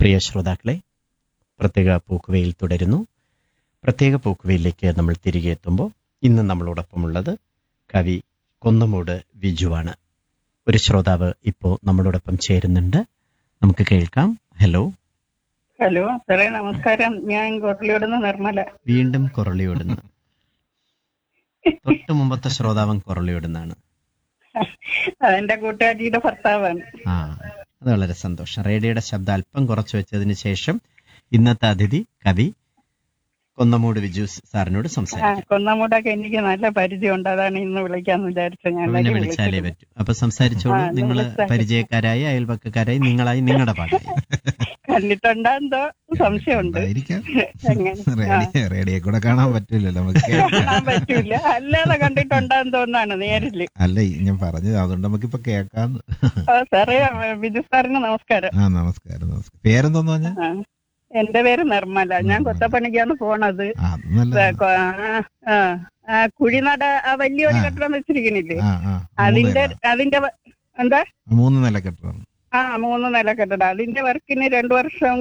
പ്രിയ ശ്രോതാക്കളെ പ്രത്യേക പൂക്കുവയിൽ തുടരുന്നു പ്രത്യേക പൂക്കുവയിലേക്ക് നമ്മൾ തിരികെ എത്തുമ്പോൾ ഇന്ന് നമ്മളോടൊപ്പമുള്ളത് കവി കൊന്നമൂട് വിജുവാണ് ഒരു ശ്രോതാവ് ഇപ്പോൾ നമ്മളോടൊപ്പം ചേരുന്നുണ്ട് നമുക്ക് കേൾക്കാം ഹലോ ഹലോ സാറേ നമസ്കാരം ഞാൻ കൊറലിയോടുന്ന നിർമ്മല വീണ്ടും കൊറളിയോടുന്നു തൊട്ട് മുമ്പത്തെ ശ്രോതാവൻ കൊറളിയോടുന്നാണ് അതെന്റെ കൂട്ടുകാരിയുടെ ഭർത്താവാണ് ആ അത് വളരെ സന്തോഷം റേഡിയോയുടെ ശബ്ദം അല്പം കുറച്ചു വെച്ചതിന് ശേഷം ഇന്നത്തെ അതിഥി കവി കൊന്നമൂട് വിജു സാറിനോട് ആ സംസാരിക്കാം കൊന്നമൂടൊക്കെ എനിക്ക് നല്ല പരിചയമുണ്ട് അതാണ് ഇന്ന് വിളിക്കാന്ന് വിചാരിച്ചത് ഞാൻ പിന്നെ അല്ലെങ്കിൽ വിളിച്ചാലേ വിളിച്ചിരുന്നു. പറ്റൂ അപ്പൊ സംസാരിച്ചോളൂ ആ, നിങ്ങൾ വിളിച്ചാൽ. പരിചയക്കാരായി അയൽപക്കക്കാരായി നിങ്ങളായി നിങ്ങളുടെ പാടായി കണ്ടിട്ടുണ്ടെന്തോ സംശയമുണ്ട് ആയിരിക്കാം അങ്ങനെ ആ, റേഡിയോ റേഡിയോ കൂടെ കാണാൻ പറ്റില്ലല്ലോ നമുക്ക് കേൾക്കാം. കാണാൻ പറ്റൂല അല്ലാതെ കണ്ടിട്ടുണ്ടെന്ന് തോന്നാണ് നേരില് അല്ല ഈ ഞാൻ പറഞ്ഞത് അതുകൊണ്ട് നമുക്കിപ്പൊ കേൾക്കാം ആ, സാറേ ബിജു സാറിന് നമസ്കാരം ആ നമസ്കാരം നമസ്കാരം പേരെന്തോന്ന് പറഞ്ഞ ആ, എന്റെ പേര് നിർമ്മല ഞാൻ കൊത്തപ്പണിക്കാണ് പോണത് ആ അത് നല്ല ആ, കൊ- ആ, ആ, ആ, കുഴിനട ആ വലിയൊരു ആ. കെട്ടിടം വെച്ചിരിക്കണില്ലേ ആ ആ അതിന്റെ മൂന്ന് നില. അതിന്റെ വ- എന്താ മൂന്ന് നില കെട്ടിടം ആ മൂന്ന് നില കെട്ടിടം അതിന്റെ വർക്കിന് രണ്ടു വർഷം